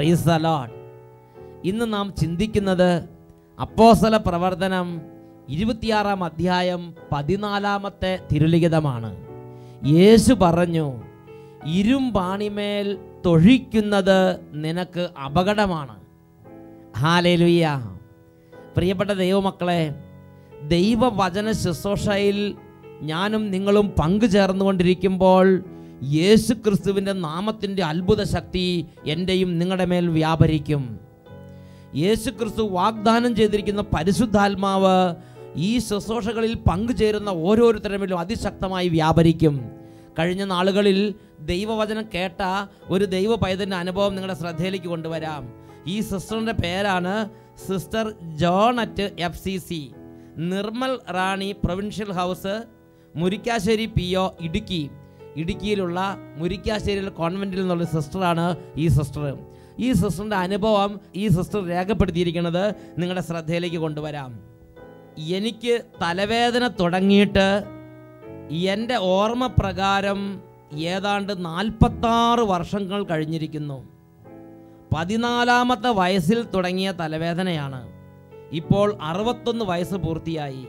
Price allot ഇന്ന് നാം ചിന്തിക്കുന്നത് അപ്പോസല പ്രവർത്തനം ഇരുപത്തിയാറാം അധ്യായം പതിനാലാമത്തെ തിരുലിഖിതമാണ് യേശു പറഞ്ഞു ഇരുമ്പാണിമേൽ തൊഴിക്കുന്നത് നിനക്ക് അപകടമാണ് ഹാലേലുയ്യ പ്രിയപ്പെട്ട ദൈവമക്കളെ ദൈവവചന ശുശ്രൂഷയിൽ ഞാനും നിങ്ങളും പങ്കുചേർന്നുകൊണ്ടിരിക്കുമ്പോൾ യേശു ക്രിസ്തുവിൻ്റെ നാമത്തിൻ്റെ അത്ഭുത ശക്തി എൻ്റെയും നിങ്ങളുടെ മേൽ വ്യാപരിക്കും യേശു ക്രിസ്തു വാഗ്ദാനം ചെയ്തിരിക്കുന്ന പരിശുദ്ധാത്മാവ് ഈ ശുശ്രൂഷകളിൽ പങ്കുചേരുന്ന ഓരോരുത്തരുമിലും അതിശക്തമായി വ്യാപരിക്കും കഴിഞ്ഞ നാളുകളിൽ ദൈവവചനം കേട്ട ഒരു ദൈവ പൈതൻ്റെ അനുഭവം നിങ്ങളുടെ ശ്രദ്ധയിലേക്ക് കൊണ്ടുവരാം ഈ സിസ്റ്ററിൻ്റെ പേരാണ് sister Jonet F C C Nirmal Rani provincial house Murikkassery P O Idukki ഇടുക്കിയിലുള്ള മുരിക്കാശ്ശേരിയിൽ കോൺവെൻറ്റിൽ നിന്നുള്ള സിസ്റ്ററാണ് ഈ സിസ്റ്റർ ഈ സിസ്റ്ററിൻ്റെ അനുഭവം ഈ സിസ്റ്റർ രേഖപ്പെടുത്തിയിരിക്കുന്നത് നിങ്ങളുടെ ശ്രദ്ധയിലേക്ക് കൊണ്ടുവരാം എനിക്ക് തലവേദന തുടങ്ങിയിട്ട് എൻ്റെ ഓർമ്മ പ്രകാരം ഏതാണ്ട് നാൽപ്പത്താറ് വർഷങ്ങൾ കഴിഞ്ഞിരിക്കുന്നു പതിനാലാമത്തെ വയസ്സിൽ തുടങ്ങിയ തലവേദനയാണ് ഇപ്പോൾ അറുപത്തൊന്ന് വയസ്സ് പൂർത്തിയായി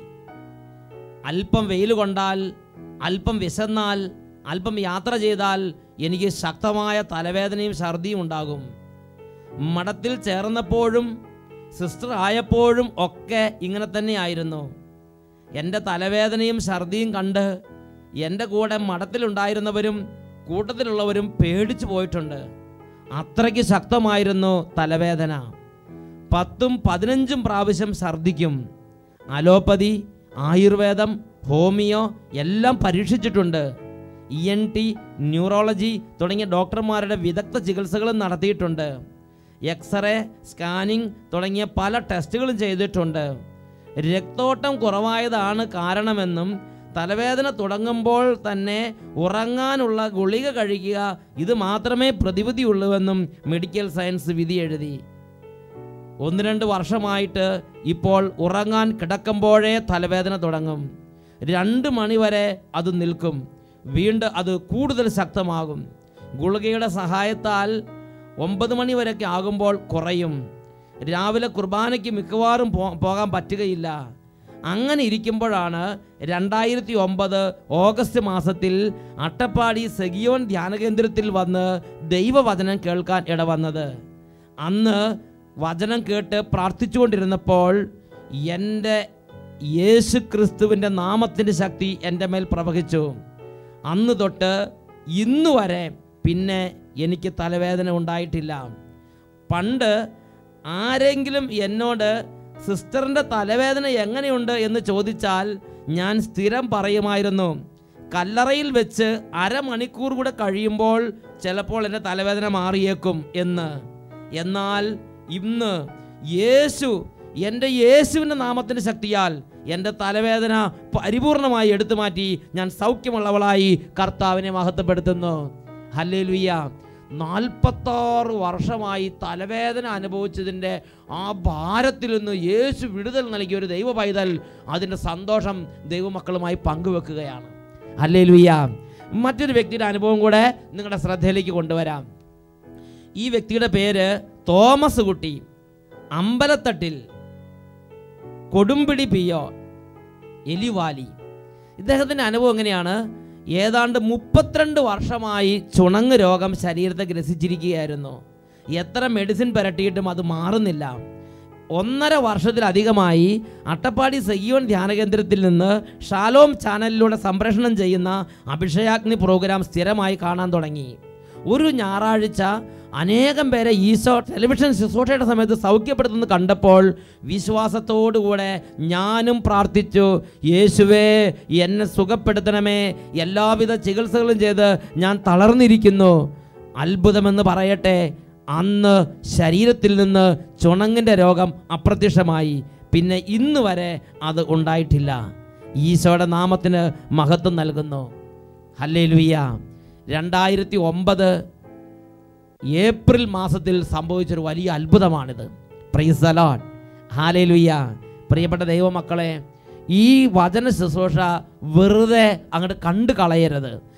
അല്പം വെയിൽ കൊണ്ടാൽ അല്പം വിശന്നാൽ അല്പം യാത്ര ചെയ്താൽ എനിക്ക് ശക്തമായ തലവേദനയും ഛർദിയും ഉണ്ടാകും മഠത്തിൽ ചേർന്നപ്പോഴും സിസ്റ്റർ ആയപ്പോഴും ഒക്കെ ഇങ്ങനെ തന്നെയായിരുന്നു എൻ്റെ തലവേദനയും ഛർദിയും കണ്ട് എൻ്റെ കൂടെ മഠത്തിലുണ്ടായിരുന്നവരും കൂട്ടത്തിലുള്ളവരും പേടിച്ചു പോയിട്ടുണ്ട് അത്രയ്ക്ക് ശക്തമായിരുന്നു തലവേദന പത്തും പതിനഞ്ചും പ്രാവശ്യം ഛർദിക്കും അലോപ്പതി ആയുർവേദം ഹോമിയോ എല്ലാം പരീക്ഷിച്ചിട്ടുണ്ട് ഇ എൻ ടി ന്യൂറോളജി തുടങ്ങിയ ഡോക്ടർമാരുടെ വിദഗ്ധ ചികിത്സകളും നടത്തിയിട്ടുണ്ട് എക്സ്റേ സ്കാനിംഗ് തുടങ്ങിയ പല ടെസ്റ്റുകളും ചെയ്തിട്ടുണ്ട് രക്തോട്ടം കുറവായതാണ് കാരണമെന്നും തലവേദന തുടങ്ങുമ്പോൾ തന്നെ ഉറങ്ങാനുള്ള ഗുളിക കഴിക്കുക ഇത് മാത്രമേ പ്രതിവിധിയുള്ളൂവെന്നും മെഡിക്കൽ സയൻസ് വിധി എഴുതി ഒന്ന് രണ്ട് വർഷമായിട്ട് ഇപ്പോൾ ഉറങ്ങാൻ കിടക്കുമ്പോഴേ തലവേദന തുടങ്ങും രണ്ട് മണിവരെ അത് നിൽക്കും വീണ്ടും അത് കൂടുതൽ ശക്തമാകും ഗുളികയുടെ സഹായത്താൽ ഒമ്പത് മണി വരെയൊക്കെ ആകുമ്പോൾ കുറയും രാവിലെ കുർബാനയ്ക്ക് മിക്കവാറും പോ പോകാൻ പറ്റുകയില്ല അങ്ങനെ ഇരിക്കുമ്പോഴാണ് രണ്ടായിരത്തി ഒമ്പത് ഓഗസ്റ്റ് മാസത്തിൽ അട്ടപ്പാടി സെഗിയോൻ ധ്യാനകേന്ദ്രത്തിൽ വന്ന് ദൈവവചനം കേൾക്കാൻ ഇടവന്നത് അന്ന് വചനം കേട്ട് പ്രാർത്ഥിച്ചുകൊണ്ടിരുന്നപ്പോൾ എൻ്റെ യേശു ക്രിസ്തുവിൻ്റെ നാമത്തിൻ്റെ ശക്തി എൻ്റെ മേൽ പ്രവഹിച്ചു അന്ന് തൊട്ട് ഇന്ന് വരെ പിന്നെ എനിക്ക് തലവേദന ഉണ്ടായിട്ടില്ല പണ്ട് ആരെങ്കിലും എന്നോട് സിസ്റ്ററിൻ്റെ തലവേദന എങ്ങനെയുണ്ട് എന്ന് ചോദിച്ചാൽ ഞാൻ സ്ഥിരം പറയുമായിരുന്നു കല്ലറയിൽ വെച്ച് അരമണിക്കൂർ കൂടെ കഴിയുമ്പോൾ ചിലപ്പോൾ എൻ്റെ തലവേദന മാറിയേക്കും എന്ന് എന്നാൽ ഇന്ന് യേശു എൻ്റെ യേശുവിൻ്റെ നാമത്തിൻ്റെ ശക്തിയാൽ എൻ്റെ തലവേദന പരിപൂർണമായി എടുത്തു മാറ്റി ഞാൻ സൗഖ്യമുള്ളവളായി കർത്താവിനെ മഹത്വപ്പെടുത്തുന്നു ഹല്ലേലുയ്യ നാൽപ്പത്താറ് വർഷമായി തലവേദന അനുഭവിച്ചതിൻ്റെ ആ ഭാരത്തിൽ നിന്ന് യേശു വിടുതൽ നൽകിയ ഒരു ദൈവ പൈതൽ അതിൻ്റെ സന്തോഷം ദൈവമക്കളുമായി പങ്കുവെക്കുകയാണ് ഹല്ലേലുയ്യ മറ്റൊരു വ്യക്തിയുടെ അനുഭവം കൂടെ നിങ്ങളുടെ ശ്രദ്ധയിലേക്ക് കൊണ്ടുവരാം ഈ വ്യക്തിയുടെ പേര് തോമസ് കുട്ടി അമ്പലത്തട്ടിൽ കൊടുമ്പിടി പിയോ എലിവാലി ഇദ്ദേഹത്തിൻ്റെ അനുഭവം എങ്ങനെയാണ് ഏതാണ്ട് മുപ്പത്തിരണ്ട് വർഷമായി ചുണങ്ങ് രോഗം ശരീരത്തെ ഗ്രസിച്ചിരിക്കുകയായിരുന്നു എത്ര മെഡിസിൻ പുരട്ടിയിട്ടും അത് മാറുന്നില്ല ഒന്നര വർഷത്തിലധികമായി അട്ടപ്പാടി സയ്യോൺ ധ്യാനകേന്ദ്രത്തിൽ നിന്ന് ഷാലോം ചാനലിലൂടെ സംപ്രേഷണം ചെയ്യുന്ന അഭിഷേകാഗ്നി പ്രോഗ്രാം സ്ഥിരമായി കാണാൻ തുടങ്ങി ഒരു ഞായറാഴ്ച അനേകം പേരെ ഈശോ ടെലിവിഷൻ ശുശ്രൂഷയുടെ സമയത്ത് സൗഖ്യപ്പെടുത്തുന്നത് കണ്ടപ്പോൾ വിശ്വാസത്തോടുകൂടെ ഞാനും പ്രാർത്ഥിച്ചു യേശുവേ എന്നെ സുഖപ്പെടുത്തണമേ എല്ലാവിധ ചികിത്സകളും ചെയ്ത് ഞാൻ തളർന്നിരിക്കുന്നു അത്ഭുതമെന്ന് പറയട്ടെ അന്ന് ശരീരത്തിൽ നിന്ന് ചുണങ്ങിൻ്റെ രോഗം അപ്രത്യക്ഷമായി പിന്നെ ഇന്ന് വരെ അത് ഉണ്ടായിട്ടില്ല ഈശോയുടെ നാമത്തിന് മഹത്വം നൽകുന്നു ഹല്ലേ ലുയ്യ രണ്ടായിരത്തി ഒമ്പത് ഏപ്രിൽ മാസത്തിൽ സംഭവിച്ചൊരു വലിയ അത്ഭുതമാണിത് പ്രൈസ് അലോട്ട് ഹാലേ ലുയ്യ പ്രിയപ്പെട്ട ദൈവമക്കളെ ഈ വചന ശുശ്രൂഷ വെറുതെ അങ്ങോട്ട് കണ്ടു കളയരുത്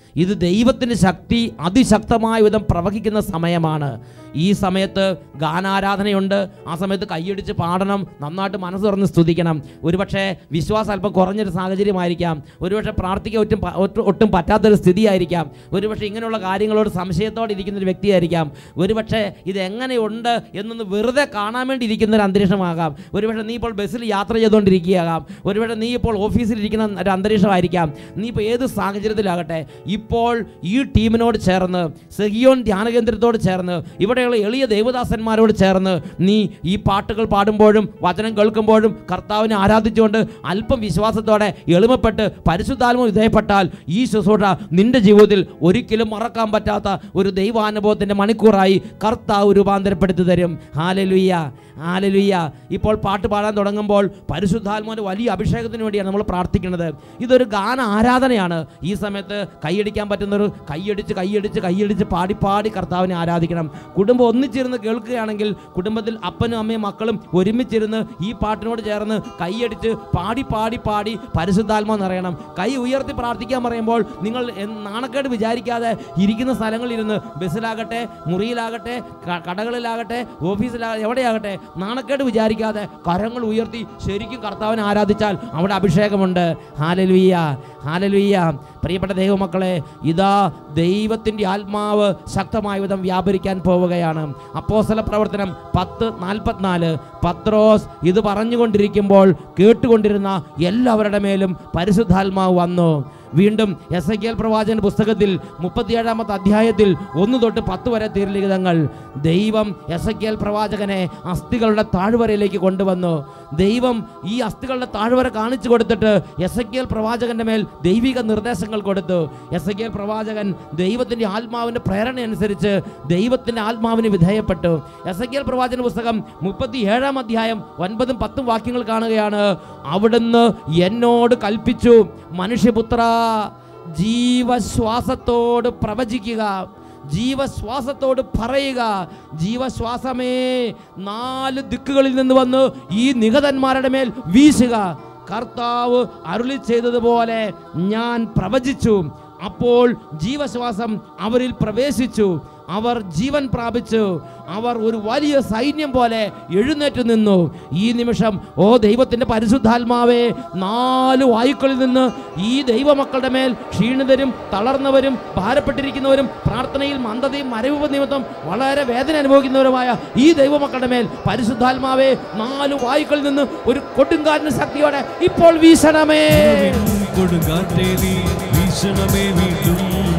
ഇത് ദൈവത്തിൻ്റെ ശക്തി അതിശക്തമായ വിധം പ്രവഹിക്കുന്ന സമയമാണ് ഈ സമയത്ത് ഗാനാരാധനയുണ്ട് ആ സമയത്ത് കൈയടിച്ച് പാടണം നന്നായിട്ട് മനസ്സ് തുറന്ന് സ്തുതിക്കണം ഒരുപക്ഷെ വിശ്വാസം അല്പം കുറഞ്ഞൊരു സാഹചര്യമായിരിക്കാം ഒരുപക്ഷെ പ്രാർത്ഥിക്കാൻ ഒട്ടും പ- ഒട്ടും- ഒട്ടും പറ്റാത്തൊരു സ്ഥിതിയായിരിക്കാം ഒരുപക്ഷെ ഇങ്ങനെയുള്ള കാര്യങ്ങളോട് സംശയത്തോടെ ഇരിക്കുന്ന ഒരു വ്യക്തിയായിരിക്കാം ഒരുപക്ഷെ ഇത് എങ്ങനെയുണ്ട് എന്നൊന്ന് വെറുതെ കാണാൻ വേണ്ടി ഇരിക്കുന്ന ഒരു അന്തരീക്ഷമാകാം ഒരുപക്ഷെ നീ ഇപ്പോൾ ബസ്സിൽ യാത്ര ചെയ്തുകൊണ്ടിരിക്കുകയാകാം ഒരുപക്ഷെ നീ ഇപ്പോൾ ഓഫീസിൽ ഇരിക്കുന്ന ഒരു അന്തരീക്ഷമായിരിക്കാം നീ ഇപ്പോൾ ഏത് സാഹചര്യത്തിലാകട്ടെ ഇപ്പോൾ ഈ ടീമിനോട് ചേർന്ന് സെഹിയോൻ ധ്യാന കേന്ദ്രത്തോട് ചേർന്ന് ഇവിടെയുള്ള എളിയ ദേവദാസന്മാരോട് ചേർന്ന് നീ ഈ പാട്ടുകൾ പാടുമ്പോഴും വചനം കേൾക്കുമ്പോഴും കർത്താവിനെ ആരാധിച്ചുകൊണ്ട് അല്പം വിശ്വാസത്തോടെ എളിമപ്പെട്ട് പരിശുദ്ധാത്മ വിധേയപ്പെട്ടാൽ ഈ ശുശ്രൂഷ നിന്റെ ജീവിതത്തിൽ ഒരിക്കലും മറക്കാൻ പറ്റാത്ത ഒരു ദൈവാനുഭവത്തിൻ്റെ മണിക്കൂറായി കർത്താവ് രൂപാന്തരപ്പെടുത്തി തരും ഹാലലുയ്യ ഹാലലുയ്യ ഇപ്പോൾ പാട്ട് പാടാൻ തുടങ്ങുമ്പോൾ പരിശുദ്ധാത്മാവിൻ്റെ വലിയ അഭിഷേകത്തിന് വേണ്ടിയാണ് നമ്മൾ പ്രാർത്ഥിക്കുന്നത് ഇതൊരു ഗാന ആരാധനയാണ് ഈ സമയത്ത് കൈയടിക്കാൻ പറ്റുന്നൊരു കൈയടിച്ച് കൈയടിച്ച് കൈയടിച്ച് പാടി പാടി കർത്താവിനെ ആരാധിക്കണം കുടുംബം ഒന്നിച്ചിരുന്ന് കേൾക്കുകയാണെങ്കിൽ കുടുംബത്തിൽ അപ്പനും അമ്മയും മക്കളും ഒരുമിച്ചിരുന്ന് ഈ പാട്ടിനോട് ചേർന്ന് കൈയടിച്ച് പാടി പാടി പാടി പരിശുദ്ധാത്മാ നിറയണം കൈ ഉയർത്തി പ്രാർത്ഥിക്കാൻ പറയുമ്പോൾ നിങ്ങൾ എൻ- നാണക്കേട് വിചാരിക്കാതെ ഇരിക്കുന്ന സ്ഥലങ്ങളിലിരുന്ന് ബസ്സിലാകട്ടെ മുറിയിലാകട്ടെ ക- കടകളിലാകട്ടെ ഓഫീസിലാകട്ടെ എവിടെയാകട്ടെ നാണക്കേട് വിചാരിക്കാതെ കരങ്ങൾ ഉയർത്തി ശരിക്കും കർത്താവിനെ ആരാധിച്ചാൽ അവിടെ അഭിഷേകമുണ്ട് ഹാലലുയ്യ ഹാലലുയ്യ പ്രിയപ്പെട്ട ദൈവമക്കളെ ഇതാ ദൈവത്തിൻ്റെ ആത്മാവ് ശക്തമായ വിധം വ്യാപരിക്കാൻ പോവുകയാണ് അപ്പോസ്തല പ്രവർത്തനം പത്ത് നാൽപ്പത്തിനാല് പത്രോസ് ഇത് പറഞ്ഞുകൊണ്ടിരിക്കുമ്പോൾ കേട്ടുകൊണ്ടിരുന്ന എല്ലാവരുടെ മേലും പരിശുദ്ധാത്മാവ് വന്നു വീണ്ടും എസ് എ പ്രവാചകന്റെ പുസ്തകത്തിൽ മുപ്പത്തിയേഴാമത്തെ അധ്യായത്തിൽ ഒന്ന് തൊട്ട് പത്ത് വരെ തീർലിഖിതങ്ങൾ ദൈവം എസ് എ പ്രവാചകനെ അസ്ഥികളുടെ താഴ്വരയിലേക്ക് കൊണ്ടുവന്നു ദൈവം ഈ അസ്ഥികളുടെ താഴ്വര കാണിച്ചു കൊടുത്തിട്ട് എസ് എ പ്രവാചകന്റെ മേൽ ദൈവിക നിർദ്ദേശങ്ങൾ കൊടുത്തു എസ് എ പ്രവാചകൻ ദൈവത്തിന്റെ ആത്മാവിന്റെ പ്രേരണ അനുസരിച്ച് ദൈവത്തിന്റെ ആത്മാവിന് വിധേയപ്പെട്ടു എസ് എ പ്രവാചന പുസ്തകം മുപ്പത്തി ഏഴാം അധ്യായം ഒൻപതും പത്തും വാക്യങ്ങൾ കാണുകയാണ് അവിടുന്ന് എന്നോട് കൽപ്പിച്ചു മനുഷ്യപുത്ര ജീവശ്വാസത്തോട് പ്രവചിക്കുക ജീവശ്വാസത്തോട് പറയുക ജീവശ്വാസമേ നാല് ദിക്കുകളിൽ നിന്ന് വന്ന് ഈ നിഹതന്മാരുടെ മേൽ വീശുക കർത്താവ് അരുളി ചെയ്തതുപോലെ ഞാൻ പ്രവചിച്ചു അപ്പോൾ ജീവശ്വാസം അവരിൽ പ്രവേശിച്ചു അവർ ജീവൻ പ്രാപിച്ചു അവർ ഒരു വലിയ സൈന്യം പോലെ എഴുന്നേറ്റ് നിന്നു ഈ നിമിഷം ഓ ദൈവത്തിൻ്റെ പരിശുദ്ധാത്മാവേ നാല് വായുക്കളിൽ നിന്ന് ഈ ദൈവമക്കളുടെ മേൽ ക്ഷീണിതരും തളർന്നവരും ഭാരപ്പെട്ടിരിക്കുന്നവരും പ്രാർത്ഥനയിൽ മന്ദതയും മരവിപ്പ് നിമിത്തം വളരെ വേദന അനുഭവിക്കുന്നവരുമായ ഈ ദൈവമക്കളുടെ മേൽ പരിശുദ്ധാത്മാവേ നാല് വായുക്കളിൽ നിന്ന് ഒരു കൊടുങ്കാറ്റിന് ശക്തിയോടെ ഇപ്പോൾ വീശണമേ കൊടുങ്കാറ്റേ നീ വീശണമേ വീണ്ടും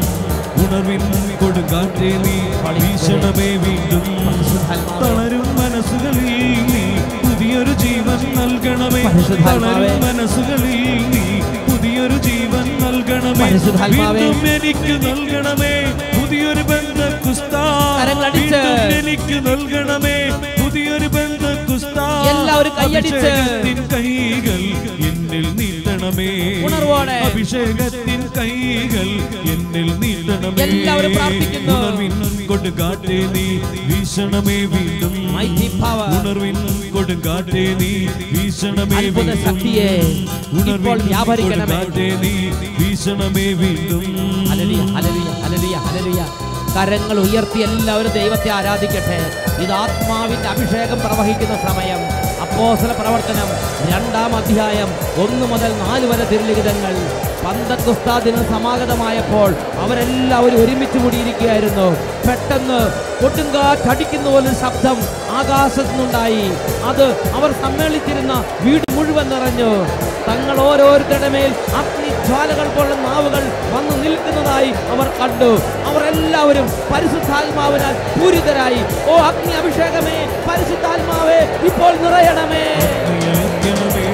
ഉണർവിൻ കൊടുങ്കാറ്റേ നീ വീശണമേ വീണ്ടും തളരും മനസ്സുകളിൽ നീ പുതിയൊരു ജീവൻ നൽകണമേ പരിശുദ്ധാത്മാവേ. തളരും മനസ്സുകളിൽ നീ പുതിയൊരു ജീവൻ നൽകണമേ പരിശുദ്ധാത്മാവേ. വീണ്ടും എനിക്ക് നൽകണമേ പുതിയൊരു ബന്ധ കരങ്ങളടിച്ച്. എനിക്ക് നൽകണമേ പുതിയൊരു ബന്ധ എല്ലാവരും കൈയടിച്ച്. കൈകൾ എന്നിൽ നീട്ടണമേ ഉണർവോടെ. അഭിഷേകത്തിൻ കൈകൾ എന്നിൽ നീട്ടണമേ എല്ലാവരും പ്രാർത്ഥിക്കുന്നു. ഉണർവിൻ കൊടുങ്കാറ്റേ നീ വീശണമേ വീണ്ടും Mighty power. ഉണർവിൻ കൊടുങ്കാറ്റേ നീ വീശണമേ അത്ഭുത വീണ്ടും ശക്തിയെ ഇപ്പോൾ ഉണർവിൻ വ്യാപരിക്കണമേ. കൊടുങ്കാറ്റേ നീ വീശണമേ വീണ്ടും ഹല്ലേലൂയ, ഹല്ലേലൂയ, ഹല്ലേലൂയ, ഹല്ലേലൂയ. കരങ്ങൾ ഉയർത്തി എല്ലാവരും ദൈവത്തെ ആരാധിക്കട്ടെ ഇത് ആത്മാവിന്റെ അഭിഷേകം പ്രവഹിക്കുന്ന സമയം അപ്പോസല പ്രവർത്തനം രണ്ടാം അധ്യായം ഒന്ന് മുതൽ നാല് വരെ തിരുലിഖിതങ്ങൾ പന്തക്കുസ്താദിന് സമാഗതമായപ്പോൾ അവരെല്ലാവരും ഒരുമിച്ച് കൂടിയിരിക്കുകയായിരുന്നു പെട്ടെന്ന് കൊടുങ്കാറ്റടിക്കുന്ന പോലൊരു ശബ്ദം ആകാശത്തു നിന്നുണ്ടായി അത് അവർ സമ്മേളിച്ചിരുന്ന വീട് മുഴുവൻ നിറഞ്ഞു തങ്ങൾ ഓരോരുത്തരുടെ മേൽ അഗ്നിജ്വാലകൾ പോലുള്ള നാവുകൾ വന്നു നിൽക്കുന്നതായി അവർ കണ്ടു അവർ എല്ലാവരും പരിശുദ്ധാത്മാവിനാൽ പൂരിതരായി ഓ അഗ്നി അഭിഷേകമേ പരിശുദ്ധാത്മാവേ ഇപ്പോൾ നിറയണമേ ശക്തിയയക്കണമേ,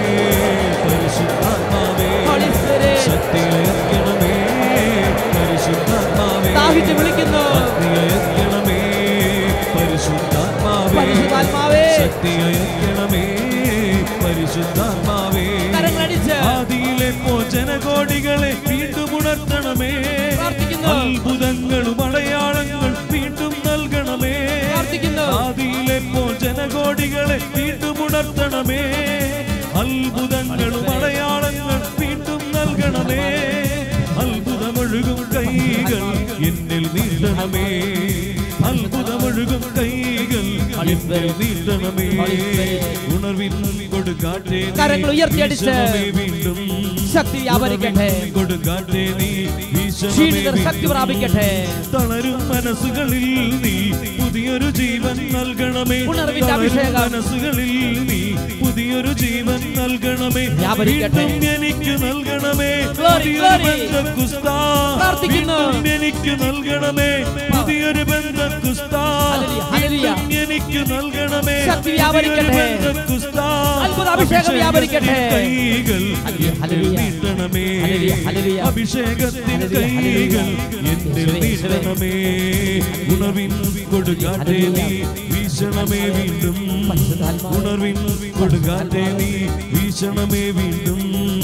പരിശുദ്ധാത്മാവേ. Holy Spirit. ശക്തിയയക്കണമേ, പരിശുദ്ധാത്മാവേ. ദാഹിച്ച് വിളിക്കുന്നു. ശക്തിയയക്കണമേ, പരിശുദ്ധാത്മാവേ. പരിശുദ്ധാത്മാവേ. ശക്തിയയക്കണമേ, പരിശുദ്ധാത്മാവേ. കരങ്ങളടിച്ച്. ആദിയിലെ ജനകോടികളെ വീണ്ടും ഉണർത്തണമേ പ്രാർത്ഥിക്കുന്നു. അത്ഭുതങ്ങളും അടയാളങ്ങൾ വീണ്ടും നൽകണമേ പ്രാർത്ഥിക്കുന്നു. ആദിയിലെ ജനകോടികളെ വീണ്ടും ഉണർത്തണമേ അത്ഭുതങ്ങളും അടയാളങ്ങൾ വീണ്ടും നൽകണമേ അത്ഭുതമൊഴു അത്ഭുതമൊഴുകും കൈകൾ എന്നിൽ നീട്ടണമേ അത്ഭുതമൊഴുകും കൈകൾ എന്നിൽ നീട്ടണമേ ഉണർവിൻ കൊടുക്കാട്ടെ നീ. കരങ്ങൾ ഉയർത്തിയടിച്ച് വീശണമേ വീണ്ടും ശക്തി വ്യാപരിക്കട്ടെ ഉണർവിൻ കൊടുക്കാട്ടെ നീ വീശണമേ ക്ഷീണിതർ ശക്തി വീണ്ടും. പ്രാപിക്കട്ടെ തളരും മനസ്സുകളിൽ നീ പുതിയൊരു ജീവൻ നൽകണമേ ഉണർവിന്റെ തളരും അഭിഷേകം. മനസ്സുകളിൽ നീ പുതിയൊരു ജീവൻ നൽകണമേ വ്യാപരിക്കട്ടെ. വീണ്ടും എനിക്ക് നൽകണമേ Glory, പുതിയൊരു glory. ബന്ധക്കുസ്താ. പ്രാർത്ഥിക്കുന്നു. വീണ്ടും എനിക്ക് നൽകണമേ പുതിയൊരു ബന്ധക്കുസ്താ. Hallelujah, hallelujah. വീണ്ടും എനിക്ക് നൽകണമേ ശക്തി വ്യാപരിക്കട്ടെ. പുതിയൊരു ബന്ധക്കുസ്താ. അത്ഭുത അഭിഷേകം വ്യാപരിക്കട്ടെ. കൈകൾ ഹല്ലേലൂയ, ഹല്ലേലൂയ. നീട്ടണമേ ഹല്ലേലൂയ, ഹല്ലേലൂയ. അഭിഷേകത്തിൻ ഹല്ലേലൂയ, കൈകൾ ഹല്ലേലൂയ. എന്നിൽ യേശുവേ, യേശുവേ. നീട്ടണമേ ഉണർവിൻ കൊടുക്കാട്ടെ നീ വീശണമേ വീണ്ടും പരിശുദ്ധാത്മാവേ. ഉണർവിൻ കൊടുക്കാട്ടെ നീ വീശണമേ വീണ്ടും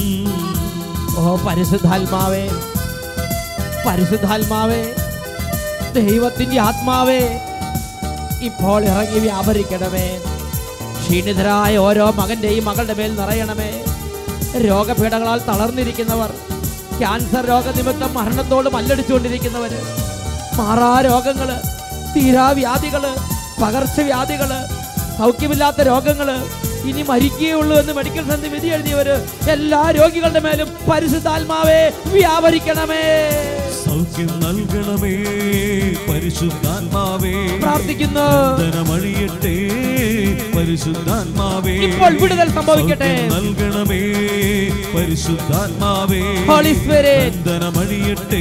ഓ പരിശുദ്ധാത്മാവേ പരിശുദ്ധാത്മാവേ ദൈവത്തിന്റെ ആത്മാവേ ഇപ്പോൾ ഇറങ്ങി വ്യാപരിക്കണമേ ക്ഷീണിതരായ ഓരോ മകന്റെയും മകളുടെ മേൽ നിറയണമേ രോഗപീഠങ്ങളാൽ തളർന്നിരിക്കുന്നവർ ക്യാൻസർ രോഗനിമിത്തം മരണത്തോട് മല്ലടിച്ചുകൊണ്ടിരിക്കുന്നവര് മാറാ രോഗങ്ങള് തീരാവ്യാധികള് പകർച്ചവ്യാധികള് സൗഖ്യമില്ലാത്ത രോഗങ്ങള് ഇനി മരിക്കുകയുള്ളൂ എന്ന് മെഡിക്കൽ സന്ധി വിധി എഴുതിയവര് എല്ലാ രോഗികളുടെ മേലും പരിശുദ്ധാത്മാവേ വ്യാപരിക്കണമേ സൗഖ്യം നൽകണമേ പരിശുദ്ധാത്മാവേ പ്രാർത്ഥിക്കുന്നു ബന്ധനമഴിയട്ടെ പരിശുദ്ധാത്മാവേ ഇപ്പോൾ വിടുതൽ സംഭവിക്കട്ടെ. സൗഖ്യം നൽകണമേ പരിശുദ്ധാത്മാവേ Holy Spirit. ബന്ധനമഴിയട്ടെ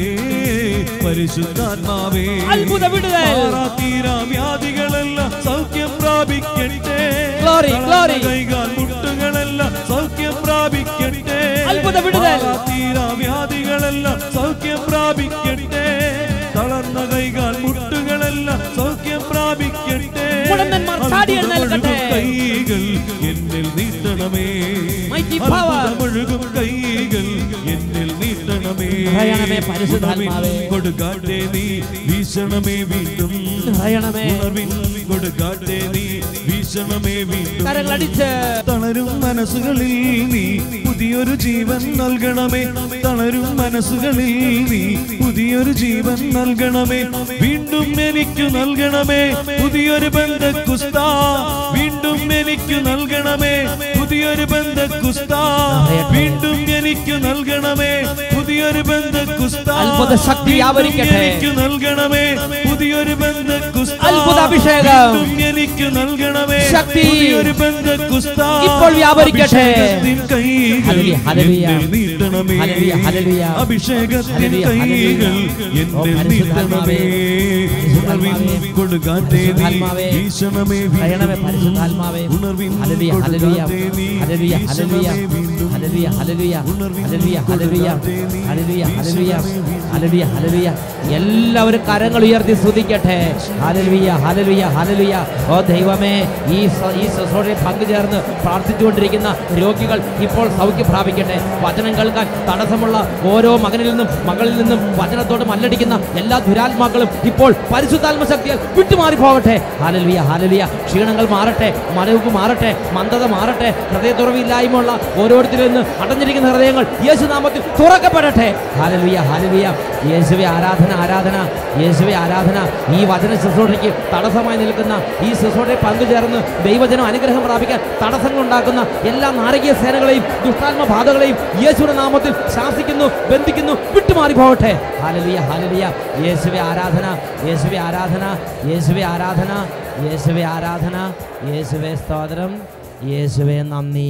പരിശുദ്ധാത്മാവേ അത്ഭുത വിടുതൽ മാറാത്തീരാ വ്യാധികളെല്ലാം സൗഖ്യം പ്രാപിക്കട്ടെ Glory, glory. കൈകാൽ മുട്ടുകളെല്ലാം സൗഖ്യം പ്രാപിക്കട്ടെ അത്ഭുത വിടുതൽ. മാറാത്തീരാ വ്യാധികളെല്ലാം സൗഖ്യം പ്രാപിക്കട്ടെ തളർന്ന കൈകാൽ മുട്ടുകളെല്ലാം സൗഖ്യം പ്രാപിക്കട്ടെ മുടന്തന്മാർ ചാടി എഴുന്നേൽക്കട്ടെ. അത്ഭുതമൊഴുകും കൈകൾ എന്നിൽ നീട്ടണമേ Mighty power. അത്ഭുതമൊഴുകും കൈകൾ എന്നിൽ നീട്ടണമേ നിറയണമേ പരിശുദ്ധാത്മാവേ. ഉണർവിൻ കൊടുക്കാട്ടെ നീ വീശണമേ വീണ്ടും നിറയണമേ. ഉണർവിൻ കൊടുക്കാട്ടെ നീ വീശണമേ വീണ്ടും കരങ്ങളടിച്ച് തളരും മനസ്സുകളിൽ നീ പുതിയൊരു ജീവൻ നൽകണമേ തളരും മനസ്സുകളിൽ നീ പുതിയൊരു ജീവൻ നൽകണമേ വീണ്ടും എനിക്ക് നൽകണമേ പുതിയൊരു ബന്ധക്കുസ്താ വീണ്ടും എനിക്ക് നൽകണമേ പുതിയൊരു ബന്ധക്കുസ്താ വീണ്ടും എനിക്ക് നൽകണമേ പുതിയൊരു ബന്ധക്കുസ്താ അത്ഭുത ശക്തി വീണ്ടും വ്യാപരിക്കട്ടെ. എനിക്ക് നൽകണമേ പുതിയൊരു ബന്ധക്കുസ്താ അത്ഭുത അഭിഷേകം. വീണ്ടും എനിക്ക് നൽകണമേ ശക്തി. പുതിയൊരു ബന്ധക്കുസ്താ ഇപ്പോൾ വ്യാപരിക്കട്ടെ. അഭിഷേകത്തിൻ കൈകൾ ഹല്ലേലൂയ, ഹല്ലേലൂയ. എന്നിൽ നീട്ടണമേ ഹല്ലേലൂയ, ഹല്ലേലൂയ. അഭിഷേകത്തിൻ ഹല്ലേലൂയ, കൈകൾ ഹല്ലേലൂയ. ഓ, എന്നിൽ പരിശുദ്ധാത്മാവേ. നീട്ടണമേ ഉണർവിൻ പരിശുദ്ധാത്മാവേ. കൊടുക്കാട്ടെ നീ പരിശുദ്ധാത്മാവേ. വീശണമേ പറയണമേ വീണ്ടും. പരിശുദ്ധാത്മാവേ ഉണർവിൻ ഹല്ലേലൂയ ഹല്ലേലൂയ കൊടുക്കാട്ടെ നീ ഹല്ലേലൂയ ഹല്ലേലൂയ വീശണമേ വീണ്ടും. ഹല്ലേലൂയ ഹല്ലേലൂയ ഉണർവിൻ ഹല്ലേലൂയ ഹല്ലേലൂയ കൊടുക്കാട്ടെ നീ ഹല്ലേലൂയ ഹല്ലേലൂയ വീശണമേ വീണ്ടും. ഹല്ലേലൂയ ഹല്ലേലൂയ എല്ലാവരും കരങ്ങൾ ഉയർത്തി സ്തുതിക്കട്ടെ ഹല്ലേലൂയ ഹല്ലേലൂയ ഹല്ലേലൂയ ഓ ദൈവമേ ഈ സ- ഈ ശുശ്രൂഷയിൽ പങ്കുചേർന്ന് പ്രാർത്ഥിച്ചുകൊണ്ടിരിക്കുന്ന രോഗികൾ ഇപ്പോൾ സൗഖ്യം പ്രാപിക്കട്ടെ വചനം കേൾക്കാൻ തടസ്സമുള്ള ഓരോ മകനിൽ നിന്നും മകളിൽ നിന്നും വചനത്തോട് മല്ലടിക്കുന്ന എല്ലാ ദുരാത്മാക്കളും ഇപ്പോൾ പരിശുദ്ധാത്മ ശക്തിയാൽ വിട്ടുമാറി പോകട്ടെ ഹാലലുയ ഹാലലുയ ക്ഷീണങ്ങൾ മാറട്ടെ മലവുക്ക് മാറട്ടെ മന്ദത മാറട്ടെ ഹൃദയത്തുറവില്ലായ്മയുള്ള ഓരോരുത്തരിൽ നിന്ന് അടഞ്ഞിരിക്കുന്ന ഹൃദയങ്ങൾ യേശുനാമത്തിൽ തുറക്കപ്പെടട്ടെ ഹാലലുയ ഹാലലുയ യേശുവെ ആരാധന ആരാധന യേശുവെ ആരാധന ഈ വചന ശുശ്രൂഷയ്ക്ക് തടസ്സമായി നിൽക്കുന്ന ഈ ശുശ്രൂഷയിൽ പങ്കുചേർന്ന് ദൈവജനം അനുഗ്രഹം പ്രാപിക്കാൻ തടസ്സങ്ങൾ ഉണ്ടാക്കുന്ന എല്ലാ നാരകീയ സേനകളെയും ദുഷ്ടാത്മ ബാധകളെയും യേശുവിന്റെ നാമത്തിൽ ശാസിക്കുന്നു ബന്ധിക്കുന്നു വിട്ടുമാറി പോകട്ടെ ഹാലലിയ ഹാലലിയ യേശുവെ ആരാധന യേശുവെ ആരാധന യേശുവെ ആരാധന യേശുവെ ആരാധന യേശുവെ സ്തോത്രം യേശുവെ നന്ദി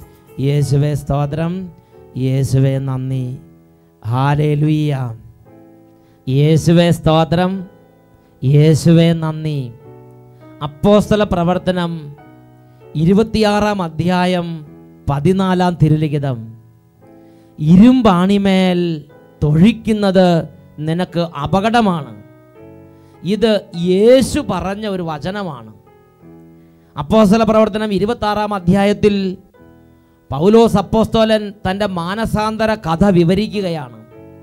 യേശുവെ സ്തോത്രം യേശുവെ നന്ദി ഹാലേലുയ്യ യേശുവെ സ്തോത്രം യേശുവെ നന്ദി അപ്പോസ്തല പ്രവർത്തനം ഇരുപത്തിയാറാം അധ്യായം പതിനാലാം തിരുലിഖിതം ഇരുമ്പാണിമേൽ തൊഴിക്കുന്നത് നിനക്ക് അപകടമാണ് ഇത് യേശു പറഞ്ഞ ഒരു വചനമാണ് അപ്പോസ്തല പ്രവർത്തനം ഇരുപത്താറാം അധ്യായത്തിൽ പൗലോസ് അപ്പോസ്തോലൻ തൻ്റെ മാനസാന്തര കഥ വിവരിക്കുകയാണ്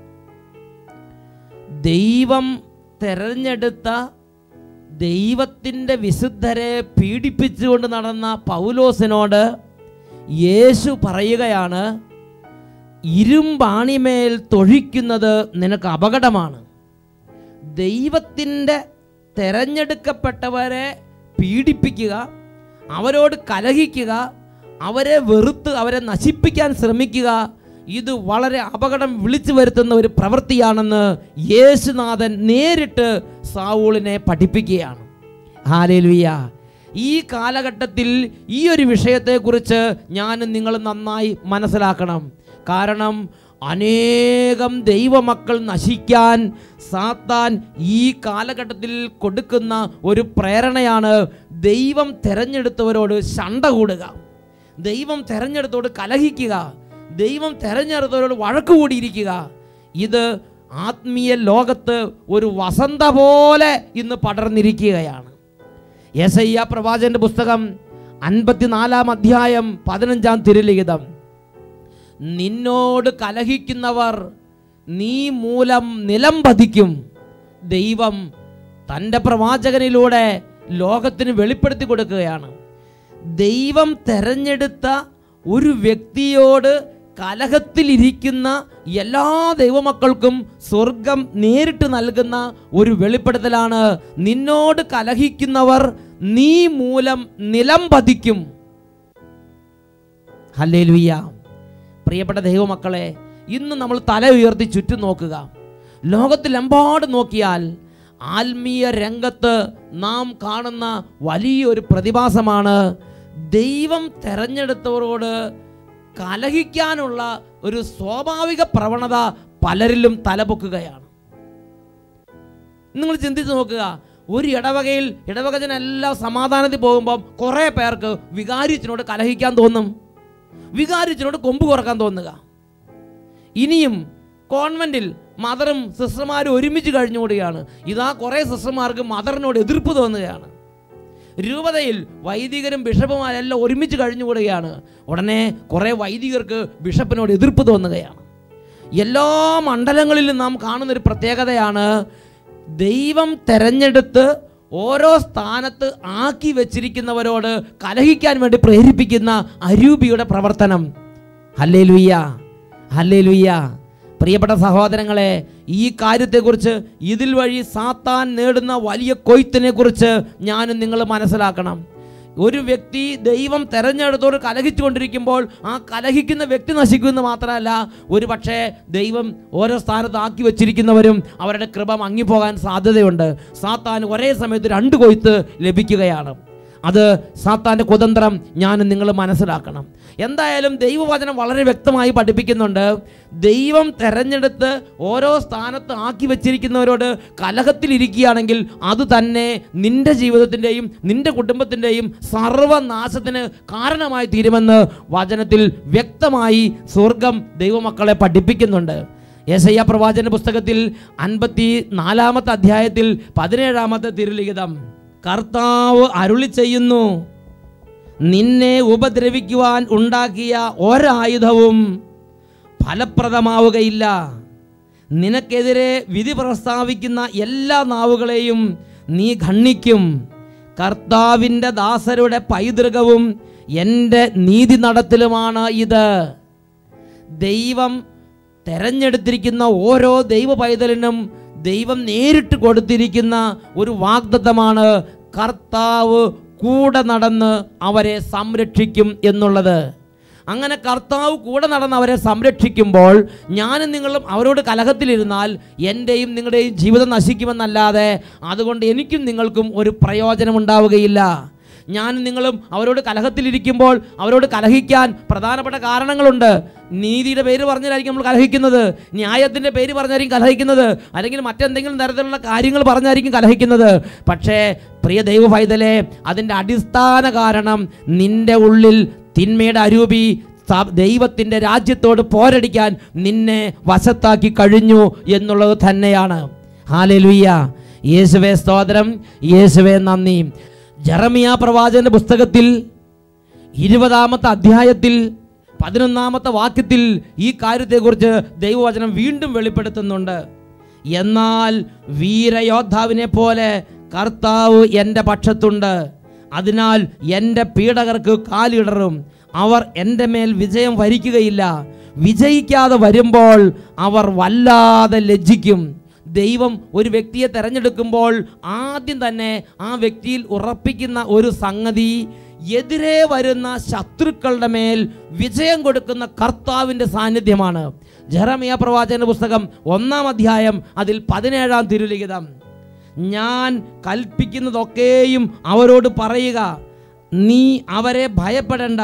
ദൈവം തെരഞ്ഞെടുത്ത ദൈവത്തിൻ്റെ വിശുദ്ധരെ പീഡിപ്പിച്ചുകൊണ്ട് നടന്ന പൗലോസിനോട് യേശു പറയുകയാണ് ഇരുമ്പാണിമേൽ തൊഴിക്കുന്നത് നിനക്ക് അപകടമാണ് ദൈവത്തിൻ്റെ തെരഞ്ഞെടുക്കപ്പെട്ടവരെ പീഡിപ്പിക്കുക അവരോട് കലഹിക്കുക അവരെ വെറുത്ത് അവരെ നശിപ്പിക്കാൻ ശ്രമിക്കുക ഇത് വളരെ അപകടം വിളിച്ചു വരുത്തുന്ന ഒരു പ്രവൃത്തിയാണെന്ന് യേശുനാഥൻ നേരിട്ട് സാവൂളിനെ പഠിപ്പിക്കുകയാണ് ഹാലേലുയ്യ ഈ കാലഘട്ടത്തിൽ ഈ ഒരു വിഷയത്തെക്കുറിച്ച് ഞാനും നിങ്ങൾ നന്നായി മനസ്സിലാക്കണം കാരണം അനേകം ദൈവമക്കൾ നശിക്കാൻ സാത്താൻ ഈ കാലഘട്ടത്തിൽ കൊടുക്കുന്ന ഒരു പ്രേരണയാണ് ദൈവം തിരഞ്ഞെടുത്തവരോട് ശണ്ട കൂടുക ദൈവം തിരഞ്ഞെടുത്തോട് കലഹിക്കുക ദൈവം തിരഞ്ഞെടുത്തവരോട് വഴക്ക് കൂടിയിരിക്കുക ഇത് ആത്മീയ ലോകത്ത് ഒരു വസന്ത പോലെ ഇന്ന് പടർന്നിരിക്കുകയാണ് യെസയ്യ പ്രവാചകന്റെ പുസ്തകം അൻപത്തിനാലാം അധ്യായം പതിനഞ്ചാം തിരുലിഖിതം നിന്നോട് കലഹിക്കുന്നവർ നീ മൂലം നിലം പതിക്കും ദൈവം തൻ്റെ പ്രവാചകനിലൂടെ ലോകത്തിന് വെളിപ്പെടുത്തി കൊടുക്കുകയാണ് ദൈവം തെരഞ്ഞെടുത്ത ഒരു വ്യക്തിയോട് കലഹത്തിലിരിക്കുന്ന എല്ലാ ദൈവമക്കൾക്കും സ്വർഗം നേരിട്ട് നൽകുന്ന ഒരു വെളിപ്പെടുത്തലാണ് നിന്നോട് കലഹിക്കുന്നവർ നീ മൂലം നിലം പതിക്കും ഹല്ലേലൂയ പ്രിയപ്പെട്ട ദൈവമക്കളെ ഇന്ന് നമ്മൾ തല ഉയർത്തി ചുറ്റും നോക്കുക ലോകത്തിലെമ്പാട് നോക്കിയാൽ ആത്മീയ രംഗത്ത് നാം കാണുന്ന വലിയൊരു പ്രതിഭാസമാണ് ദൈവം തെരഞ്ഞെടുത്തവരോട് കലഹിക്കാനുള്ള ഒരു സ്വാഭാവിക പ്രവണത പലരിലും തലപൊക്കുകയാണ് നിങ്ങൾ ചിന്തിച്ച് നോക്കുക ഒരു ഇടവകയിൽ ഇടവകജനെല്ലാം സമാധാനത്തിൽ പോകുമ്പം കുറേ പേർക്ക് വികാരിച്ചിനോട് കലഹിക്കാൻ തോന്നും വികാരിച്ചിനോട് കൊമ്പ് കുറക്കാൻ തോന്നുക ഇനിയും കോൺവെന്റിൽ മദറും സിസ്റ്റർമാരും ഒരുമിച്ച് കഴിഞ്ഞുകൂടുകയാണ് ഇതാ കുറേ സിസ്റ്റർമാർക്ക് മദറിനോട് എതിർപ്പ് തോന്നുകയാണ് രൂപതയിൽ വൈദികരും ബിഷപ്പുമാരെല്ലാം ഒരുമിച്ച് കഴിഞ്ഞുകൂടുകയാണ് ഉടനെ കുറേ വൈദികർക്ക് ബിഷപ്പിനോട് എതിർപ്പ് തോന്നുകയാണ് എല്ലാ മണ്ഡലങ്ങളിലും നാം കാണുന്നൊരു പ്രത്യേകതയാണ് ദൈവം തെരഞ്ഞെടുത്ത് ഓരോ സ്ഥാനത്ത് ആക്കി വെച്ചിരിക്കുന്നവരോട് കലഹിക്കാൻ വേണ്ടി പ്രേരിപ്പിക്കുന്ന അരൂപിയുടെ പ്രവർത്തനം ഹല്ലേ ലുയ്യ ഹല്ലേ ലുയ്യ പ്രിയപ്പെട്ട സഹോദരങ്ങളെ ഈ കാര്യത്തെക്കുറിച്ച് ഇതിൽ വഴി സാത്താൻ നേടുന്ന വലിയ കൊയ്ത്തിനെ കുറിച്ച് ഞാനും നിങ്ങൾ മനസ്സിലാക്കണം ഒരു വ്യക്തി ദൈവം തെരഞ്ഞെടുത്തോട് കലഹിച്ചുകൊണ്ടിരിക്കുമ്പോൾ ആ കലഹിക്കുന്ന വ്യക്തി നശിക്കുമെന്ന് മാത്രമല്ല ഒരു പക്ഷേ ദൈവം ഓരോ സ്ഥാനത്ത് ആക്കി വെച്ചിരിക്കുന്നവരും അവരുടെ കൃപ മങ്ങിപ്പോകാൻ സാധ്യതയുണ്ട് സാത്താൻ ഒരേ സമയത്ത് രണ്ട് കൊയ്ത്ത് ലഭിക്കുകയാണ് അത് സാത്താൻ്റെ കുതന്ത്രം ഞാനും നിങ്ങൾ മനസ്സിലാക്കണം എന്തായാലും ദൈവവചനം വളരെ വ്യക്തമായി പഠിപ്പിക്കുന്നുണ്ട് ദൈവം തെരഞ്ഞെടുത്ത് ഓരോ സ്ഥാനത്ത് ആക്കി വെച്ചിരിക്കുന്നവരോട് കലഹത്തിലിരിക്കുകയാണെങ്കിൽ അത് തന്നെ നിന്റെ ജീവിതത്തിൻ്റെയും നിന്റെ കുടുംബത്തിൻ്റെയും സർവനാശത്തിന് കാരണമായി തീരുമെന്ന് വചനത്തിൽ വ്യക്തമായി സ്വർഗം ദൈവമക്കളെ പഠിപ്പിക്കുന്നുണ്ട് യേശയ്യ പ്രവാചന പുസ്തകത്തിൽ അൻപത്തി നാലാമത്തെ അധ്യായത്തിൽ പതിനേഴാമത്തെ തിരുലിഖിതം കർത്താവ് അരുളി ചെയ്യുന്നു നിന്നെ ഉപദ്രവിക്കുവാൻ ഉണ്ടാക്കിയ ഒരായുധവും ഫലപ്രദമാവുകയില്ല നിനക്കെതിരെ വിധി പ്രസ്താവിക്കുന്ന എല്ലാ നാവുകളെയും നീ ഖണ്ഡിക്കും കർത്താവിൻ്റെ ദാസരുടെ പൈതൃകവും എൻ്റെ നീതി നടത്തലുമാണ് ഇത് ദൈവം തെരഞ്ഞെടുത്തിരിക്കുന്ന ഓരോ ദൈവ പൈതലിനും ദൈവം നേരിട്ട് കൊടുത്തിരിക്കുന്ന ഒരു വാഗ്ദത്തമാണ് കർത്താവ് കൂടെ നടന്ന് അവരെ സംരക്ഷിക്കും എന്നുള്ളത് അങ്ങനെ കർത്താവ് കൂടെ നടന്ന് അവരെ സംരക്ഷിക്കുമ്പോൾ ഞാനും നിങ്ങളും അവരോട് കലഹത്തിലിരുന്നാൽ എൻ്റെയും നിങ്ങളുടെയും ജീവിതം നശിക്കുമെന്നല്ലാതെ അതുകൊണ്ട് എനിക്കും നിങ്ങൾക്കും ഒരു പ്രയോജനം ഉണ്ടാവുകയില്ല ഞാനും നിങ്ങളും അവരോട് കലഹത്തിലിരിക്കുമ്പോൾ അവരോട് കലഹിക്കാൻ പ്രധാനപ്പെട്ട കാരണങ്ങളുണ്ട് നീതിയുടെ പേര് പറഞ്ഞായിരിക്കും നമ്മൾ കലഹിക്കുന്നത് ന്യായത്തിൻ്റെ പേര് പറഞ്ഞായിരിക്കും കലഹിക്കുന്നത് അല്ലെങ്കിൽ മറ്റെന്തെങ്കിലും തരത്തിലുള്ള കാര്യങ്ങൾ പറഞ്ഞായിരിക്കും കലഹിക്കുന്നത് പക്ഷേ പ്രിയ ദൈവ പൈതലെ അതിൻ്റെ അടിസ്ഥാന കാരണം നിന്റെ ഉള്ളിൽ തിന്മയുടെ അരൂപി സ- ദൈവത്തിൻ്റെ രാജ്യത്തോട് പോരടിക്കാൻ നിന്നെ വശത്താക്കി കഴിഞ്ഞു എന്നുള്ളത് തന്നെയാണ് ഹാലലുയ്യ യേശുവേ സ്തോത്രം യേശുവേ നന്ദി ജറമിയ പ്രവാചകന്റെ പുസ്തകത്തിൽ ഇരുപതാമത്തെ അധ്യായത്തിൽ പതിനൊന്നാമത്തെ വാക്യത്തിൽ ഈ കാര്യത്തെക്കുറിച്ച് ദൈവവചനം വീണ്ടും വെളിപ്പെടുത്തുന്നുണ്ട് എന്നാൽ വീരയോദ്ധാവിനെ പോലെ കർത്താവ് എൻ്റെ പക്ഷത്തുണ്ട് അതിനാൽ എൻ്റെ പീഡകർക്ക് കാലിടറും അവർ എൻ്റെ മേൽ വിജയം വരിക്കുകയില്ല വിജയിക്കാതെ വരുമ്പോൾ അവർ വല്ലാതെ ലജ്ജിക്കും ദൈവം ഒരു വ്യക്തിയെ തിരഞ്ഞെടുക്കുമ്പോൾ ആദ്യം തന്നെ ആ വ്യക്തിയിൽ ഉറപ്പിക്കുന്ന ഒരു സംഗതി എതിരെ വരുന്ന ശത്രുക്കളുടെ മേൽ വിജയം കൊടുക്കുന്ന കർത്താവിൻ്റെ സാന്നിധ്യമാണ് ജെറമിയ പ്രവാചകന്റെ പുസ്തകം ഒന്നാം അധ്യായം അതിൽ പതിനേഴാം തിരുലിഖിതം ഞാൻ കൽപ്പിക്കുന്നതൊക്കെയും അവരോട് പറയുക നീ അവരെ ഭയപ്പെടണ്ട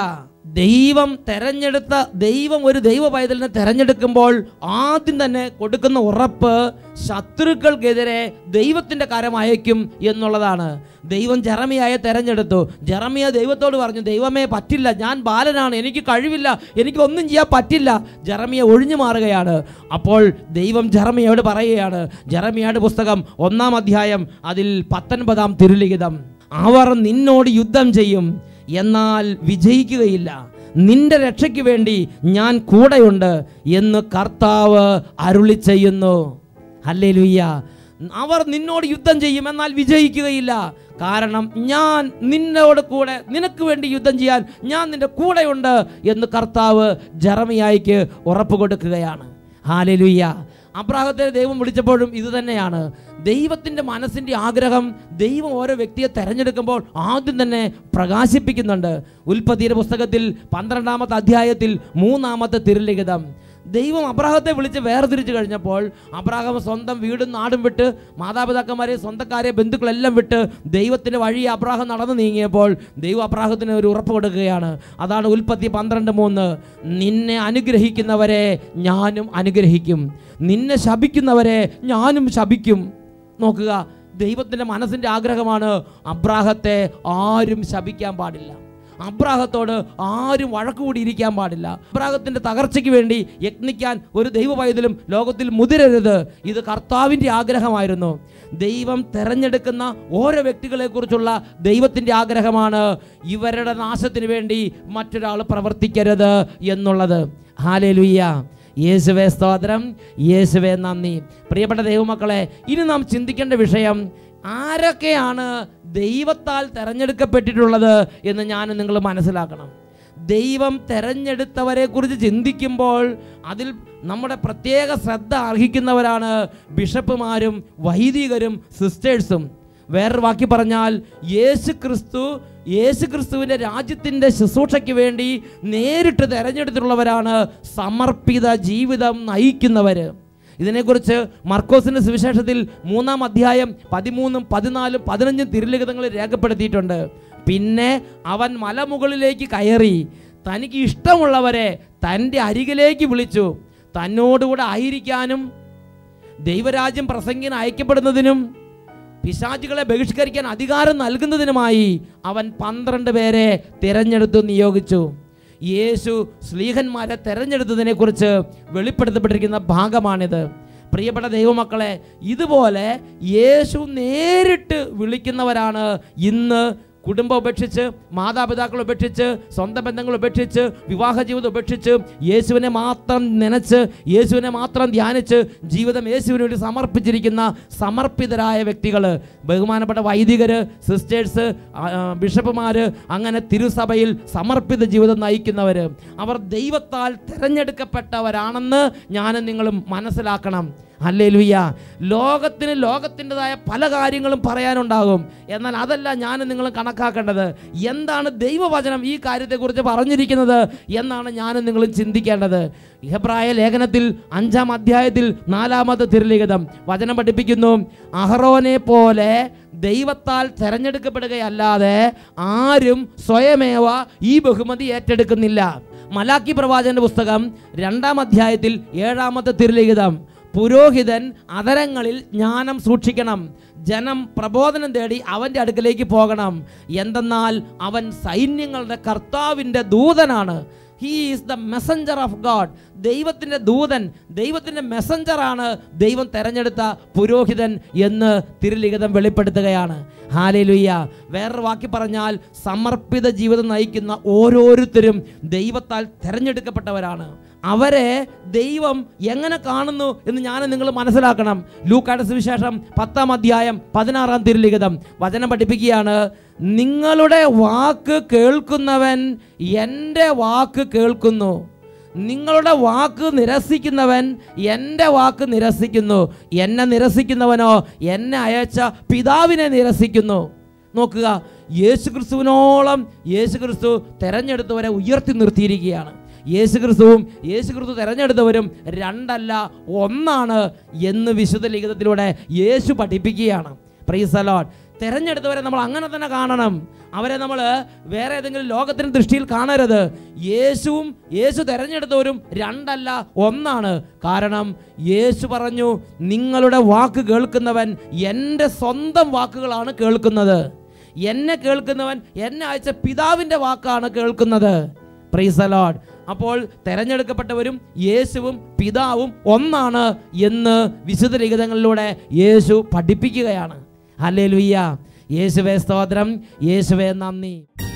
ദൈവം തെരഞ്ഞെടുത്ത ദൈവം ഒരു ദൈവ പൈതലിനെ തെരഞ്ഞെടുക്കുമ്പോൾ ആദ്യം തന്നെ കൊടുക്കുന്ന ഉറപ്പ് ശത്രുക്കൾക്കെതിരെ ദൈവത്തിൻ്റെ കരം അയക്കും എന്നുള്ളതാണ് ദൈവം ജെറമിയായെ തെരഞ്ഞെടുത്തു ജെറമിയ ദൈവത്തോട് പറഞ്ഞു ദൈവമേ പറ്റില്ല ഞാൻ ബാലനാണ് എനിക്ക് കഴിവില്ല എനിക്ക് ഒന്നും ചെയ്യാൻ പറ്റില്ല ജെറമിയ ഒഴിഞ്ഞു മാറുകയാണ് അപ്പോൾ ദൈവം ജെറമിയോട് പറയുകയാണ് ജെറമിയയുടെ പുസ്തകം ഒന്നാം അധ്യായം അതിൽ പത്തൊൻപതാം തിരുലിഖിതം അവർ നിന്നോട് യുദ്ധം ചെയ്യും എന്നാൽ വിജയിക്കുകയില്ല നിന്റെ രക്ഷയ്ക്ക് വേണ്ടി ഞാൻ കൂടെയുണ്ട് എന്ന് കർത്താവ് അരുളി ചെയ്യുന്നു ഹല്ലേലൂയ്യ അവർ നിന്നോട് യുദ്ധം ചെയ്യും എന്നാൽ വിജയിക്കുകയില്ല കാരണം ഞാൻ നിന്നോട് കൂടെ നിനക്ക് വേണ്ടി യുദ്ധം ചെയ്യാൻ ഞാൻ നിന്റെ കൂടെയുണ്ട് എന്ന് കർത്താവ് ജറമിയായിക്ക് ഉറപ്പ് കൊടുക്കുകയാണ് ഹാലലുയ്യ അബ്രാഹത്തെ ദൈവം വിളിച്ചപ്പോഴും ഇത് തന്നെയാണ് ദൈവത്തിൻ്റെ മനസ്സിൻ്റെ ആഗ്രഹം ദൈവം ഓരോ വ്യക്തിയെ തെരഞ്ഞെടുക്കുമ്പോൾ ആദ്യം തന്നെ പ്രകാശിപ്പിക്കുന്നുണ്ട് ഉൽപ്പത്തിയുടെ പുസ്തകത്തിൽ പന്ത്രണ്ടാമത്തെ അധ്യായത്തിൽ മൂന്നാമത്തെ തിരുലിഖിതം ദൈവം അബ്രാഹത്തെ വിളിച്ച് വേർതിരിച്ചു കഴിഞ്ഞപ്പോൾ അബ്രാഹം സ്വന്തം വീടും നാടും വിട്ട് മാതാപിതാക്കന്മാരെ സ്വന്തക്കാരെ ബന്ധുക്കളെല്ലാം വിട്ട് ദൈവത്തിൻ്റെ വഴി അബ്രാഹം നടന്നു നീങ്ങിയപ്പോൾ ദൈവം അബ്രാഹത്തിന് ഒരു ഉറപ്പ് കൊടുക്കുകയാണ് അതാണ് ഉൽപ്പത്തി പന്ത്രണ്ട് മൂന്ന് നിന്നെ അനുഗ്രഹിക്കുന്നവരെ ഞാനും അനുഗ്രഹിക്കും നിന്നെ ശപിക്കുന്നവരെ ഞാനും ശപിക്കും നോക്കുക ദൈവത്തിൻ്റെ മനസ്സിൻ്റെ ആഗ്രഹമാണ് അബ്രാഹത്തെ ആരും ശപിക്കാൻ പാടില്ല അബ്രാഹത്തോട് ആരും വഴക്കുകൂടി ഇരിക്കാൻ പാടില്ല അബ്രാഹത്തിന്റെ തകർച്ചയ്ക്ക് വേണ്ടി യത്നിക്കാൻ ഒരു ദൈവ പൈതലും ലോകത്തിൽ മുതിരരുത് ഇത് കർത്താവിൻ്റെ ആഗ്രഹമായിരുന്നു ദൈവം തെരഞ്ഞെടുക്കുന്ന ഓരോ വ്യക്തികളെക്കുറിച്ചുള്ള ദൈവത്തിൻ്റെ ആഗ്രഹമാണ് ഇവരുടെ നാശത്തിന് വേണ്ടി മറ്റൊരാൾ പ്രവർത്തിക്കരുത് എന്നുള്ളത് ഹാലേലുയ്യ യേശുവേ സ്തോത്രം യേശുവേ നന്ദി പ്രിയപ്പെട്ട ദൈവമക്കളെ ഇനി നാം ചിന്തിക്കേണ്ട വിഷയം ആരൊക്കെയാണ് ദൈവത്താൽ തെരഞ്ഞെടുക്കപ്പെട്ടിട്ടുള്ളത് എന്ന് ഞാൻ നിങ്ങൾ മനസ്സിലാക്കണം ദൈവം തെരഞ്ഞെടുത്തവരെ കുറിച്ച് ചിന്തിക്കുമ്പോൾ അതിൽ നമ്മുടെ പ്രത്യേക ശ്രദ്ധ അർഹിക്കുന്നവരാണ് ബിഷപ്പുമാരും വൈദികരും സിസ്റ്റേഴ്സും വേറൊരു വാക്കി പറഞ്ഞാൽ യേശു ക്രിസ്തു യേശു ക്രിസ്തുവിൻ്റെ രാജ്യത്തിൻ്റെ ശുശ്രൂഷയ്ക്ക് വേണ്ടി നേരിട്ട് തിരഞ്ഞെടുത്തിട്ടുള്ളവരാണ് സമർപ്പിത ജീവിതം നയിക്കുന്നവർ ഇതിനെക്കുറിച്ച് മർക്കോസിൻ്റെ സുവിശേഷത്തിൽ മൂന്നാം അധ്യായം പതിമൂന്നും പതിനാലും പതിനഞ്ചും തിരുലിഖിതങ്ങളിൽ രേഖപ്പെടുത്തിയിട്ടുണ്ട് പിന്നെ അവൻ മലമുകളിലേക്ക് കയറി തനിക്ക് ഇഷ്ടമുള്ളവരെ തൻ്റെ അരികിലേക്ക് വിളിച്ചു തന്നോടുകൂടെ ആയിരിക്കാനും ദൈവരാജ്യം പ്രസംഗിന് അയക്കപ്പെടുന്നതിനും പിശാചുകളെ ബഹിഷ്കരിക്കാൻ അധികാരം നൽകുന്നതിനുമായി അവൻ പന്ത്രണ്ട് പേരെ തിരഞ്ഞെടുത്തു നിയോഗിച്ചു യേശു സ്ലീഹന്മാരെ തെരഞ്ഞെടുത്തതിനെക്കുറിച്ച് വെളിപ്പെടുത്തപ്പെട്ടിരിക്കുന്ന ഭാഗമാണിത് പ്രിയപ്പെട്ട ദൈവമക്കളെ ഇതുപോലെ യേശു നേരിട്ട് വിളിക്കുന്നവരാണ് ഇന്ന് കുടുംബം ഉപേക്ഷിച്ച് മാതാപിതാക്കൾ ഉപേക്ഷിച്ച് സ്വന്തം ബന്ധങ്ങൾ ഉപേക്ഷിച്ച് വിവാഹ ജീവിതം ഉപേക്ഷിച്ച് യേശുവിനെ മാത്രം നനച്ച് യേശുവിനെ മാത്രം ധ്യാനിച്ച് ജീവിതം യേശുവിന് വേണ്ടി സമർപ്പിച്ചിരിക്കുന്ന സമർപ്പിതരായ വ്യക്തികൾ ബഹുമാനപ്പെട്ട വൈദികർ സിസ്റ്റേഴ്സ് ബിഷപ്പുമാർ അങ്ങനെ തിരുസഭയിൽ സമർപ്പിത ജീവിതം നയിക്കുന്നവർ അവർ ദൈവത്താൽ തിരഞ്ഞെടുക്കപ്പെട്ടവരാണെന്ന് ഞാനും നിങ്ങളും മനസ്സിലാക്കണം അല്ലേ ലുയ്യ ലോകത്തിന് ലോകത്തിൻ്റെതായ പല കാര്യങ്ങളും പറയാനുണ്ടാകും എന്നാൽ അതല്ല ഞാൻ നിങ്ങൾ കണക്കാക്കേണ്ടത് എന്താണ് ദൈവവചനം ഈ കാര്യത്തെക്കുറിച്ച് പറഞ്ഞിരിക്കുന്നത് എന്നാണ് ഞാനും നിങ്ങളും ചിന്തിക്കേണ്ടത് ഇഹപ്രായ ലേഖനത്തിൽ അഞ്ചാം അധ്യായത്തിൽ നാലാമത്തെ തിരുലിഖിതം വചനം പഠിപ്പിക്കുന്നു അഹറോനെ പോലെ ദൈവത്താൽ തെരഞ്ഞെടുക്കപ്പെടുകയല്ലാതെ ആരും സ്വയമേവ ഈ ബഹുമതി ഏറ്റെടുക്കുന്നില്ല മലാക്കി പ്രവാചകന്റെ പുസ്തകം രണ്ടാം അധ്യായത്തിൽ ഏഴാമത്തെ തിരുലിഖിതം പുരോഹിതൻ അതരങ്ങളിൽ ജ്ഞാനം സൂക്ഷിക്കണം ജനം പ്രബോധനം തേടി അവൻ്റെ അടുക്കലേക്ക് പോകണം എന്തെന്നാൽ അവൻ സൈന്യങ്ങളുടെ കർത്താവിൻ്റെ ദൂതനാണ് he is the messenger of God ദൈവത്തിൻ്റെ ദൂതൻ ദൈവത്തിൻ്റെ മെസ്സഞ്ചറാണ് ദൈവം തെരഞ്ഞെടുത്ത പുരോഹിതൻ എന്ന് തിരുലിഖിതം വെളിപ്പെടുത്തുകയാണ് ഹാലേലുയ്യ വേറൊരു വാക്കി പറഞ്ഞാൽ സമർപ്പിത ജീവിതം നയിക്കുന്ന ഓരോരുത്തരും ദൈവത്താൽ തിരഞ്ഞെടുക്കപ്പെട്ടവരാണ് അവരെ ദൈവം എങ്ങനെ കാണുന്നു എന്ന് ഞാൻ നിങ്ങൾ മനസ്സിലാക്കണം ലൂക്കായുടെ സുവിശേഷം പത്താം അധ്യായം പതിനാറാം തിരുലിഖിതം വചനം പഠിപ്പിക്കുകയാണ് നിങ്ങളുടെ വാക്ക് കേൾക്കുന്നവൻ എൻ്റെ വാക്ക് കേൾക്കുന്നു നിങ്ങളുടെ വാക്ക് നിരസിക്കുന്നവൻ എൻ്റെ വാക്ക് നിരസിക്കുന്നു എന്നെ നിരസിക്കുന്നവനോ എന്നെ അയച്ച പിതാവിനെ നിരസിക്കുന്നു നോക്കുക യേശുക്രിസ്തുവിനോളം യേശുക്രിസ്തു തെരഞ്ഞെടുത്തവരെ ഉയർത്തി നിർത്തിയിരിക്കുകയാണ് യേശുക്രിസ്തുവും യേശുക്രിസ്തു തെരഞ്ഞെടുത്തവരും രണ്ടല്ല ഒന്നാണ് എന്ന് വിശുദ്ധ ലിഖിതത്തിലൂടെ യേശു പഠിപ്പിക്കുകയാണ് പ്രൈസലോട്ട് തെരഞ്ഞെടുത്തവരെ നമ്മൾ അങ്ങനെ തന്നെ കാണണം അവരെ നമ്മൾ വേറെ ഏതെങ്കിലും ലോകത്തിൻ്റെ ദൃഷ്ടിയിൽ കാണരുത് യേശുവും യേശു തെരഞ്ഞെടുത്തവരും രണ്ടല്ല ഒന്നാണ് കാരണം യേശു പറഞ്ഞു നിങ്ങളുടെ വാക്ക് കേൾക്കുന്നവൻ എൻ്റെ സ്വന്തം വാക്കുകളാണ് കേൾക്കുന്നത് എന്നെ കേൾക്കുന്നവൻ എന്നെ അയച്ച പിതാവിൻ്റെ വാക്കാണ് കേൾക്കുന്നത് പ്രൈസലോഡ് അപ്പോൾ തെരഞ്ഞെടുക്കപ്പെട്ടവരും യേശുവും പിതാവും ഒന്നാണ് എന്ന് വിശുദ്ധ ലിഖിതങ്ങളിലൂടെ യേശു പഠിപ്പിക്കുകയാണ് ഹല്ലേലൂയ്യ യേശുവേ സ്തോത്രം യേശുവേ നന്ദി